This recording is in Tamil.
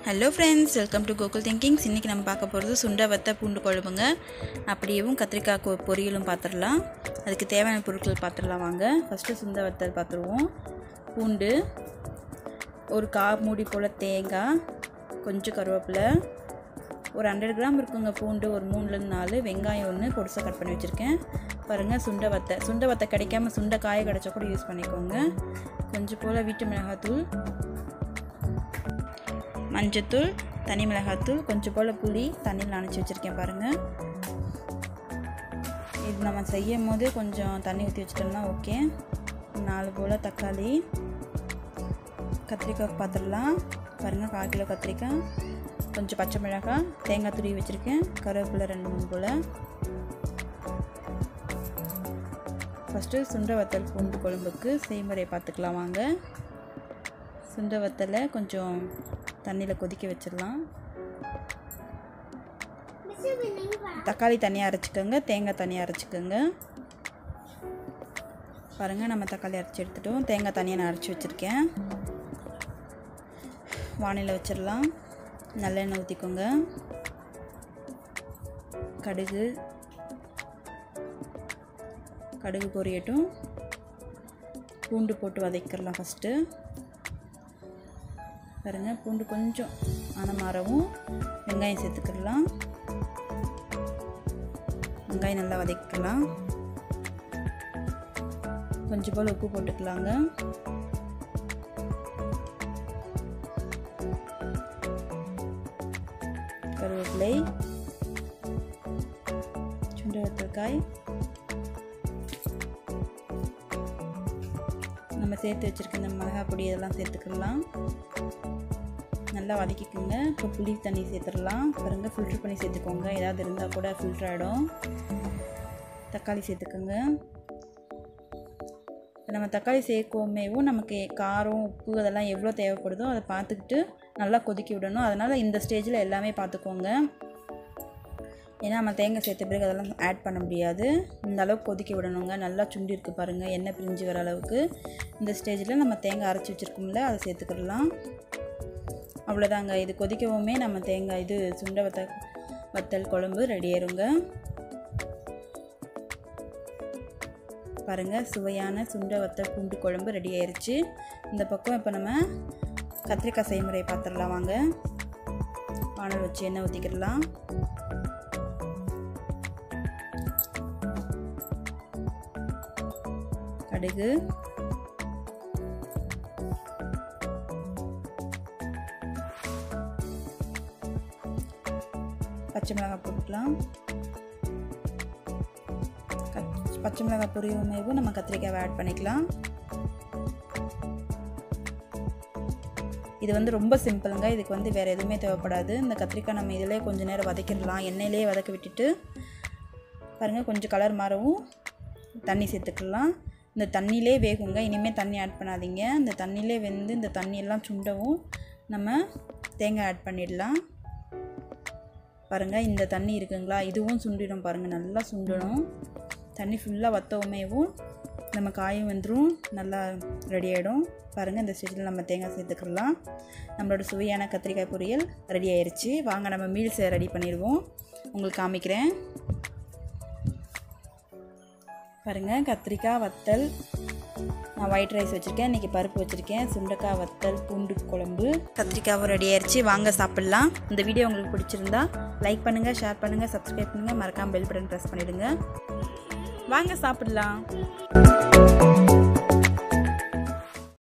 hello friends welcome to Gokul thinkings இன்றைக்கி நம்ம பார்க்க போகிறது சுண்டை வத்த பூண்டு குழம்புங்க அப்படியேவும் கத்திரிக்காய் கொ- பொரியலும் பார்த்துடலாம் அதுக்கு தேவையான பொருட்கள் பார்த்துடலாம் வாங்க ஃபஸ்ட்டு சுண்டை வத்தல் பார்த்துருவோம் பூண்டு ஒரு கா மூடி போல் தேங்காய் கொஞ்சம் கருவேப்பிலை ஒரு ஹண்ட்ரட் கிராம் இருக்குங்க பூண்டு ஒரு மூணுலேருந்து நாலு வெங்காயம் ஒன்று பொடிசாக கட் பண்ணி வச்சுருக்கேன் பாருங்கள் சுண்டை வத்தை சுண்டை வத்தை கிடைக்காம சுண்டை காய கிடச்சா கூட யூஸ் பண்ணிக்கோங்க கொஞ்சம் போல் வீட்டு மிளகாத்தூள் மஞ்சத்தூள் தனி மிளகாத்தூள் கொஞ்சம் போல் புளி தண்ணியில் நனைச்சி வச்சுருக்கேன் பாருங்கள் இது நம்ம செய்யும் போது கொஞ்சம் தண்ணி ஊற்றி வச்சிட்டோம்னா ஓகே நாலு போல் தக்காளி கத்திரிக்காய் பார்த்துடலாம் பாருங்கள் கால் கிலோ கத்திரிக்காய் கொஞ்சம் பச்சை மிளகாய் தேங்காய் துருவி வச்சுருக்கேன் கருவேப்பிலை ரெண்டு மூணு போல் ஃபஸ்ட்டு சுண்டை வத்தல் பூண்டு குழம்புக்கு செய்முறை பார்த்துக்கலாம் வாங்க சுண்டை வத்தலை கொஞ்சம் தண்ணியில் கொதிக்க வச்சிடலாம் தக்காளி தனியாக அரைச்சிக்கோங்க தேங்காய் தனியாக அரைச்சிக்கோங்க பாருங்கள் நம்ம தக்காளி அரைச்சி எடுத்துட்டோம் தேங்காய் தனியாக நான் அரைச்சி வச்சுருக்கேன் வானிலை வச்சிடலாம் நல்லெண்ணெய் ஊற்றிக்கோங்க கடுகு கடுகு பொரியட்டும் பூண்டு போட்டு வதக்கிடலாம் ஃபஸ்ட்டு பாருங்க பூண்டு கொஞ்சம் அனமாறவும் வெங்காயம் சேர்த்துக்கிடலாம் வெங்காயம் நல்லா வதக்கிக்கலாம் கொஞ்சம் போல் உப்பு போட்டுக்கலாங்க கருவேப்பிலை சுண்டை வத்தக்காய் நம்ம சேர்த்து வச்சுருக்க இந்த மிளகாய் பொடி இதெல்லாம் சேர்த்துக்கலாம் நல்லா வதக்கிக்கோங்க இப்போ புளி தண்ணி சேர்த்துடலாம் பாருங்க ஃபில்ட்ரு பண்ணி சேர்த்துக்கோங்க ஏதாவது இருந்தால் கூட ஃபில்ட்ரு ஆகிடும் தக்காளி சேர்த்துக்கோங்க இப்போ நம்ம தக்காளி சேர்க்கவுமேவும் நமக்கு காரம் உப்பு அதெல்லாம் எவ்வளோ தேவைப்படுதோ அதை பார்த்துக்கிட்டு நல்லா கொதிக்க விடணும் அதனால் இந்த ஸ்டேஜில் எல்லாமே பார்த்துக்கோங்க ஏன்னா நம்ம தேங்காய் சேர்த்த பிறகு அதெல்லாம் ஆட் பண்ண முடியாது இந்த அளவுக்கு கொதிக்க விடணுங்க நல்லா சுண்டி இருக்கு பாருங்கள் எண்ணெய் பிரிஞ்சு வர அளவுக்கு இந்த ஸ்டேஜில் நம்ம தேங்காய் அரைச்சி வச்சுருக்கோம்ல அதை சேர்த்துக்கிடலாம் அவ்வளோதாங்க இது கொதிக்கவுமே நம்ம தேங்காய் இது சுண்டை வத்த வத்தல் குழம்பு ரெடி ஆயிருங்க பாருங்கள் சுவையான சுண்டை வத்தல் பூண்டு குழம்பு ரெடி ஆயிருச்சு இந்த பக்கம் இப்போ நம்ம கத்திரிக்காய் செய்முறை பார்த்துடலாம் வாங்க வானல் வச்சு எண்ணெய் ஊற்றிக்கிடலாம் கடுகு பச்சை மிளகாய் போட்டுக்கலாம் கத்- பச்சை மிளகாய் பொரியவுமேவும் நம்ம கத்திரிக்காவை ஆட் பண்ணிக்கலாம் இது வந்து ரொம்ப சிம்பிளுங்க இதுக்கு வந்து வேறு எதுவுமே தேவைப்படாது இந்த கத்திரிக்காய் நம்ம இதிலே கொஞ்சம் நேரம் வதக்கிடலாம் எண்ணெயிலே வதக்க விட்டுட்டு பாருங்கள் கொஞ்சம் கலர் மாறவும் தண்ணி சேர்த்துக்கலாம் இந்த தண்ணியிலே வேகுங்க இனிமேல் தண்ணி ஆட் பண்ணாதீங்க இந்த தண்ணியிலே வெந்து இந்த தண்ணியெல்லாம் சுண்டவும் நம்ம தேங்காய் ஆட் பண்ணிடலாம் பாருங்கள் இந்த தண்ணி இருக்குங்களா இதுவும் சுண்டிடும் பாருங்கள் நல்லா சுண்டணும் தண்ணி ஃபுல்லாக வத்தவுமேவும் நம்ம காயும் வந்துடும் நல்லா ரெடி ஆகிடும் பாருங்கள் இந்த ஸ்டேஜில் நம்ம தேங்காய் சேர்த்துக்கலாம் நம்மளோட சுவையான கத்திரிக்காய் பொரியல் ரெடி ஆயிருச்சு வாங்க நம்ம மீல்ஸை ரெடி பண்ணிடுவோம் உங்களுக்கு காமிக்கிறேன் பாருங்கள் கத்திரிக்காய் வத்தல் நான் ஒயிட் ரைஸ் வச்சுருக்கேன் இன்றைக்கி பருப்பு வச்சுருக்கேன் சுண்டைக்காய் வத்தல் பூண்டு குழம்பு கத்திரிக்காவும் ரெடி ஆயிடுச்சு வாங்க சாப்பிட்லாம் இந்த வீடியோ உங்களுக்கு பிடிச்சிருந்தா லைக் பண்ணுங்கள் ஷேர் பண்ணுங்கள் சப்ஸ்கிரைப் பண்ணுங்கள் மறக்காமல் பெல் பட்டன் ப்ரெஸ் பண்ணிவிடுங்க வாங்க சாப்பிட்லாம்